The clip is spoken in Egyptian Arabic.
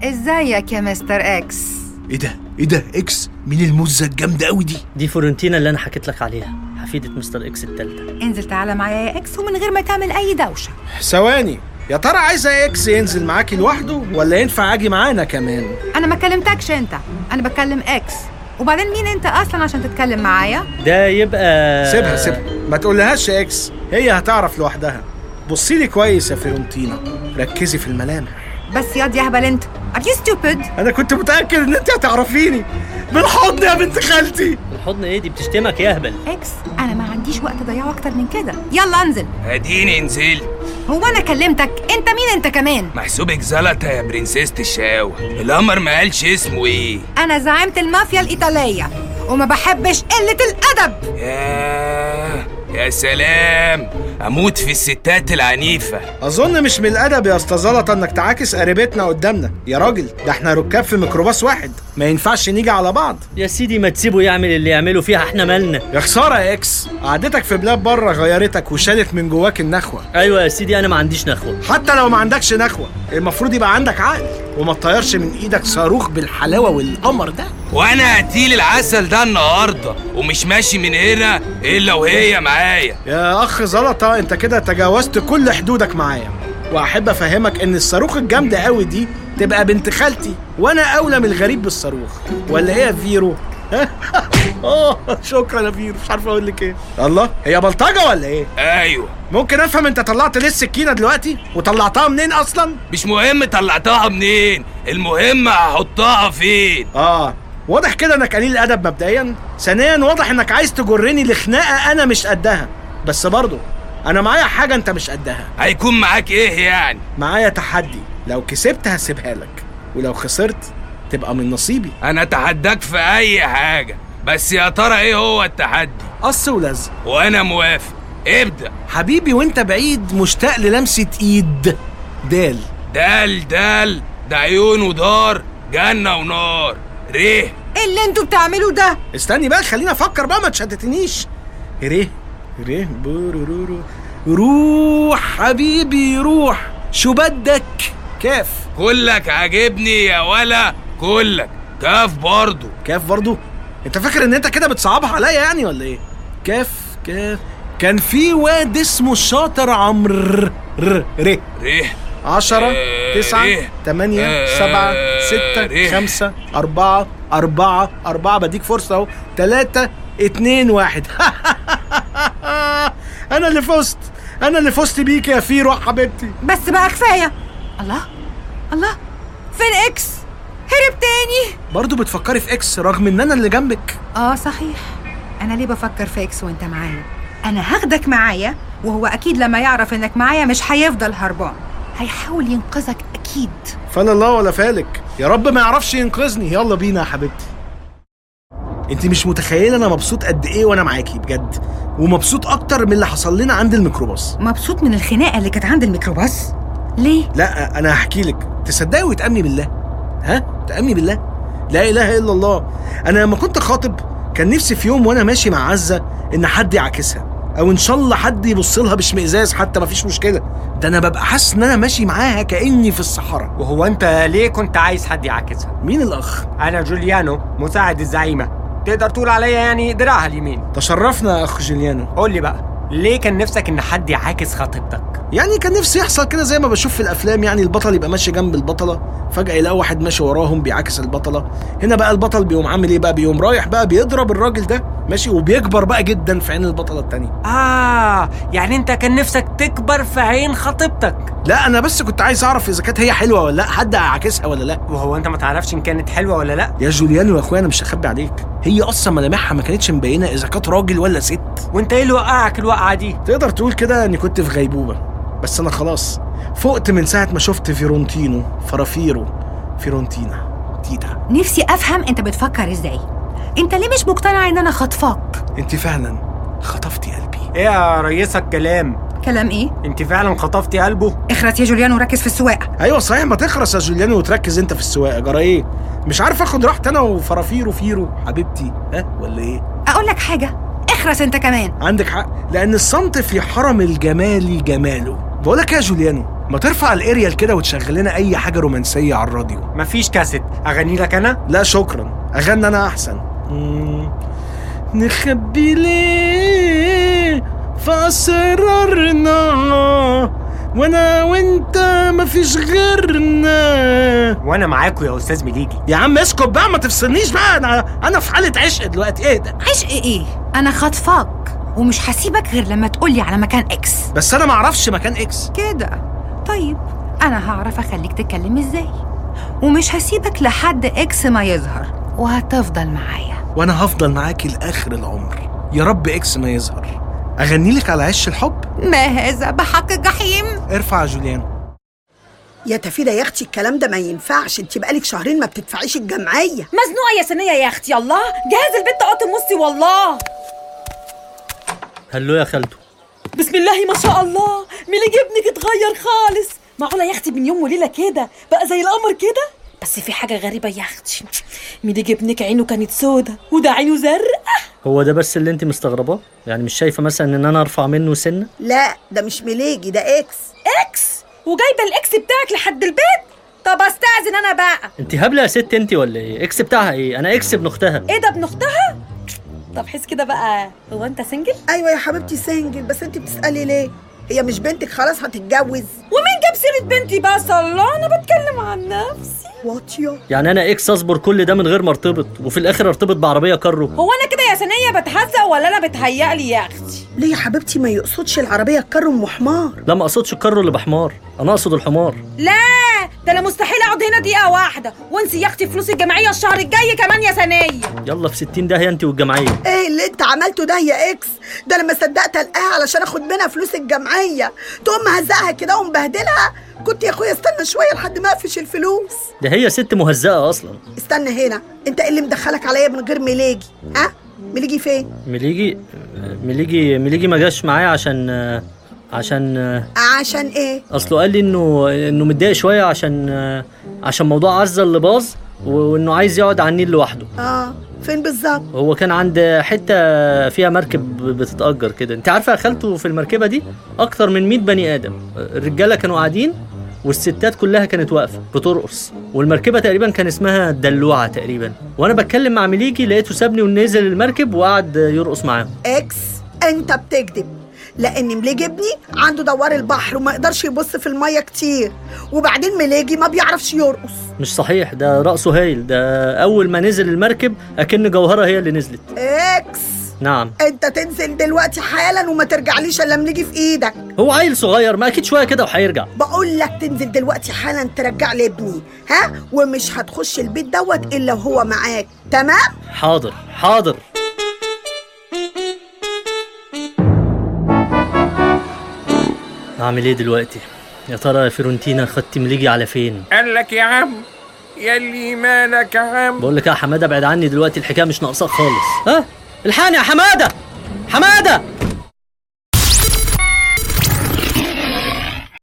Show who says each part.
Speaker 1: ازيك يا مستر اكس
Speaker 2: ايه ده ايه ده اكس مين المزه الجامده قوي دي
Speaker 3: دي فورنتينا اللي انا حكيت لك عليها حفيدة مستر اكس التالتة
Speaker 1: انزل تعالى معايا يا اكس ومن غير ما تعمل اي دوشه
Speaker 2: ثواني يا ترى عايزه اكس ينزل معاكي لوحده ولا ينفع اجي معانا كمان
Speaker 1: انا ما كلمتكش انت انا بكلم اكس وبعدين مين انت اصلا عشان تتكلم معايا
Speaker 3: ده يبقى
Speaker 2: سيبها سيبها ما تقولهاش يا اكس هي هتعرف لوحدها بصي لي كويس يا فيرونتينا ركزي في الملامح
Speaker 1: بس ياض يا هبل انت ار يو ستوبid
Speaker 2: انا كنت متاكد ان انت هتعرفيني بالحضن يا بنت خالتي
Speaker 3: الحضن ايه دي بتشتمك يا اهبل
Speaker 1: اكس انا ما عنديش وقت اضيعه اكتر من كده يلا انزل
Speaker 4: اديني انزلي
Speaker 1: هو انا كلمتك انت مين انت كمان
Speaker 4: محسوبك زلطة يا برنسيسة الشقاوة القمر ما قالش اسمه ايه
Speaker 1: انا زعيمة المافيا الايطاليه وما بحبش قله الادب
Speaker 4: يا يا سلام اموت في الستات العنيفة
Speaker 2: اظن مش من الادب يا اسطى زلطه انك تعاكس قريبتنا قدامنا يا راجل ده احنا ركاب في ميكروباص واحد ما ينفعش نيجي على بعض
Speaker 3: يا سيدي ما تسيبه يعمل اللي يعمله فيها احنا مالنا
Speaker 2: يا خساره يا اكس قعدتك في بلاد بره غيرتك وشالت من جواك النخوه
Speaker 3: ايوه يا سيدي انا ما عنديش نخوة
Speaker 2: حتى لو ما عندكش نخوه المفروض يبقى عندك عقل وما تطيرش من ايدك صاروخ بالحلاوه والقمر ده
Speaker 4: وانا هتيل العسل ده النهاردة ومش ماشي من هنا الا وهي معايا
Speaker 2: يا اخ زلطه انت كده تجاوزت كل حدودك معايا واحب افهمك ان الصاروخ الجامده قوي دي تبقى بنت خالتي وانا اولى من الغريب بالصاروخ ولا ايه يا فيرو اه شكرا يا فيرو مش عارف اقول لك ايه الله هي بلطجه ولا ايه
Speaker 4: ايوه
Speaker 2: ممكن افهم انت طلعت ليه السكينه دلوقتي وطلعتها منين اصلا
Speaker 4: مش مهم طلعتها منين المهم هحطها فين
Speaker 2: اه واضح كده انك قليل الادب مبدئيا ثانيا واضح انك عايز تجرني لخناقه انا مش قدها بس برضه انا معايا حاجه انت مش قدها
Speaker 4: هيكون معاك ايه يعني
Speaker 2: معايا تحدي لو كسبت هسيبها لك ولو خسرت تبقى من نصيبي
Speaker 4: انا اتحداك في اي حاجة بس يا ترى ايه هو التحدي
Speaker 2: قص ولزق
Speaker 4: وانا موافق ابدأ
Speaker 2: حبيبي وانت بعيد مشتاق للمسة ايد دال
Speaker 4: دال دال ده عيون ودار جنة ونار ريه
Speaker 1: ايه اللي انتوا بتعملوا ده
Speaker 2: استني بقى خليني افكر بقى ما تشتتنيش ريه ريه بورورورو روح حبيبي روح شو بدك كاف
Speaker 4: كلك عاجبني يا ولا كلك كاف برضو
Speaker 2: كاف برضو انت فاكر ان انت كده بتصعبها عليا يعني ولا ايه كاف كاف كان في واد اسمه الشاطر عمرو ر ر
Speaker 4: ريه
Speaker 2: عشرة
Speaker 4: آه،
Speaker 2: تسعة
Speaker 4: إيه؟
Speaker 2: تمانية
Speaker 4: آه،
Speaker 2: سبعة
Speaker 4: إيه؟
Speaker 2: ستة خمسة أربعة أربعة أربعة بديك فرصة أهو تلاتة اتنين واحد أنا اللي فزت أنا اللي فزت بيك يا فيرو حبيبتي
Speaker 1: بس بقى كفايه الله الله فين اكس هرب تاني
Speaker 2: برضو بتفكري في إكس رغم إن أنا اللي جنبك
Speaker 1: اه صحيح انا ليه بفكر في اكس وانت معايا انا هاخدك معايا وهو اكيد لما يعرف انك معايا مش هيفضل هربان هيحاول ينقذك اكيد
Speaker 2: فلا الله ولا فالك يا رب ما يعرفش ينقذني يلا بينا يا حبيبتي انت مش متخيله انا مبسوط قد ايه وانا معاكي بجد ومبسوط اكتر من اللي حصل لنا عند الميكروباص
Speaker 1: مبسوط من الخناقه اللي كانت عند الميكروباص ليه
Speaker 2: لا انا هحكي لك تصدقي وتامني بالله ها تامني بالله لا اله الا الله انا لما كنت خاطب كان نفسي في يوم وانا ماشي مع عزه ان حد يعاكسها او ان شاء الله حد يبص لها باشمئزاز حتى مفيش مشكله ده انا ببقى حاسس ان انا ماشي معاها كاني في الصحراء
Speaker 5: وهو انت ليه كنت عايز حد يعاكسها؟
Speaker 2: مين الاخ
Speaker 5: انا جوليانو مساعد الزعيمة تقدر تقول عليا يعني دراعها اليمين
Speaker 2: تشرفنا يا اخ جوليانو
Speaker 5: قول لي بقى ليه كان نفسك ان حد يعاكس خطيبتك؟
Speaker 2: يعني كان نفسي يحصل كده زي ما بشوف في الافلام يعني البطل يبقى ماشي جنب البطله فجاه يلاقي واحد ماشي وراهم بيعاكس البطله هنا بقى البطل بيقوم عامل ايه بقى بيقوم رايح بقى بيضرب الراجل ده ماشي وبيكبر بقى جدا في عين البطله التانية
Speaker 5: اه يعني انت كان نفسك تكبر في عين خطيبتك
Speaker 2: لا انا بس كنت عايز اعرف اذا كانت هي حلوه ولا لا حد هيعاكسها ولا لا
Speaker 5: وهو انت ما تعرفش ان كانت حلوة ولا لا؟
Speaker 2: يا جوليانو يا اخويا انا مش هخبي عليك هي اصلا ملامحها ما كانتش مبينه اذا كانت راجل ولا ست
Speaker 5: وانت ايه اللي وقعك الوقعة دي؟
Speaker 2: تقدر تقول كده اني كنت في غيبوبه بس انا خلاص فقت من ساعه ما شفت فيرونتينو فرافيرو فيرونتينا تيتا
Speaker 1: نفسي افهم انت بتفكر ازاي انت ليه مش مقتنع ان انا خطفاك
Speaker 2: انت فعلا خطفتي قلبي
Speaker 5: ايه يا ريسك كلام؟
Speaker 1: كلام ايه
Speaker 5: انت فعلا خطفتي قلبه؟
Speaker 1: اخرس يا جوليان وركز في السواقه
Speaker 2: ايوه صحيح ما تخرس يا جوليانو وتركز انت في السواقه جرى ايه مش عارف اخد راحتي انا وفرافيرو فيرو حبيبتي ها ولا ايه
Speaker 1: اقول لك حاجه اخرس انت كمان
Speaker 2: عندك حق لان الصمت في حرم الجمال جماله بقولك يا جوليانو ما ترفع الاريال كده وتشغل لنا اي حاجه رومانسيه على الراديو
Speaker 5: مفيش كاسيت اغني لك انا
Speaker 2: لا شكرا اغنى انا احسن مم. نخبي ليه في اسرارنا وانا وانت مفيش غيرنا
Speaker 5: وانا معاكم يا استاذ مليجي
Speaker 2: يا عم اسكت بقى ما تفصلنيش بقى انا انا في حاله عشق دلوقتي ايه ده
Speaker 1: عشق ايه انا خاطفاك ومش هسيبك غير لما تقولي على مكان اكس
Speaker 2: بس انا ما اعرفش مكان اكس
Speaker 1: كده طيب انا هعرف اخليك تتكلم ازاي ومش هسيبك لحد اكس ما يظهر وهتفضل معايا
Speaker 2: وانا هفضل معاكي لاخر العمر يا رب اكس ما يظهر اغني لك على عش الحب
Speaker 1: ما هذا بحق جحيم
Speaker 2: ارفع يا جوليان
Speaker 6: يا تفيدة يا اختي الكلام ده ما ينفعش انت بقالك شهرين ما بتدفعيش الجمعية
Speaker 7: مزنوقه يا سنيه يا اختي الله جهاز البت قاطم وسي والله
Speaker 3: هلو يا خالته
Speaker 7: بسم الله ما شاء الله ميلي ابنك اتغير خالص معقوله يا اختي من يوم وليله كده بقى زي القمر كده بس في حاجه غريبه يا اختي ميلي ابنك عينه كانت سودة وده عينه زرقاء
Speaker 3: هو ده بس اللي انت مستغرباه يعني مش شايفه مثلا ان انا ارفع منه سنه
Speaker 6: لا ده مش مليجي ده اكس
Speaker 7: اكس وجايبه الاكس بتاعك لحد البيت طب استاذن انا بقى
Speaker 3: انت هبله يا ست انت ولا ايه اكس بتاعها ايه انا اكس ابن اختها
Speaker 7: ايه ده ابن اختها طب حس كده بقى هو انت سنجل
Speaker 6: ايوه يا حبيبتي سنجل بس انت بتسألي ليه هي مش بنتك خلاص هتتجوز
Speaker 7: ومين جاب سيره بنتي بس الله انا بتكلم عن نفسي
Speaker 6: واطية
Speaker 3: يعني انا اكس اصبر كل ده من غير ما ارتبط وفي الاخر ارتبط بعربيه كارو
Speaker 7: هو انا كده يا سنيه بتهزق ولا انا بتهيألي يا اختي
Speaker 6: ليه يا حبيبتي ما يقصدش العربية الكر ام حمار
Speaker 3: لا ما اقصدش الكارو اللي بحمار انا اقصد الحمار
Speaker 7: لا ده انا مستحيل اقعد هنا دقيقه واحده وانسي يا اختي فلوس الجمعيه الشهر الجاي كمان يا سنيه
Speaker 3: يلا في 60 داهيه انت والجمعيه
Speaker 6: ايه اللي انت عملته ده يا اكس ده انا ما صدقت القاها علشان اخد منها فلوس الجمعية تقوم مهزقها كده ومبهدلها كنت يا اخويا استنى شوية لحد ما اقفش الفلوس
Speaker 3: ده هي ست مهزأة اصلا
Speaker 6: استنى هنا انت ايه اللي مدخلك عليا من غير ميليجي ها ميليجي فين
Speaker 3: مليجي مليجي مليجي ما جاش معايا عشان عشان
Speaker 6: عشان ايه
Speaker 3: اصله قال لي انه انه متضايق شويه عشان عشان موضوع عزه اللي باظ وانه عايز يقعد على النيل لوحده
Speaker 6: اه فين بالظبط
Speaker 3: هو كان عند حته فيها مركب بتتأجر كده انت عارفه يا خالته في المركبه دي اكتر من 100 بني ادم الرجاله كانوا قاعدين والستات كلها كانت واقفه بترقص والمركبه تقريبا كان اسمها الدلوعه تقريبا وانا بتكلم مع مليكي لقيته سابني ونزل المركب وقعد يرقص معاهم
Speaker 6: اكس انت بتكذب لان مليجي ابني عنده دوار البحر وما يقدرش يبص في الميه كتير وبعدين مليجي ما بيعرفش يرقص
Speaker 3: مش صحيح ده رقصه هايل ده اول ما نزل المركب اكن جوهره هي اللي نزلت
Speaker 6: اكس
Speaker 3: نعم
Speaker 6: انت تنزل دلوقتي حالا وما ترجعليش الا مليجي في ايدك
Speaker 3: هو عيل صغير ما اكيد شويه كده وهيرجع
Speaker 6: بقول لك تنزل دلوقتي حالا ترجع لي ابني ها ومش هتخش البيت دوت الا وهو معاك تمام
Speaker 3: حاضر حاضر اعمل ايه دلوقتي يا ترى يا فيرونتينا خدت مليجي على فين
Speaker 8: قال لك يا عم يلي مالك يا عم
Speaker 3: بقول لك يا حماده ابعد عني دلوقتي الحكايه مش ناقصاك خالص ها الحقني يا حماده حماده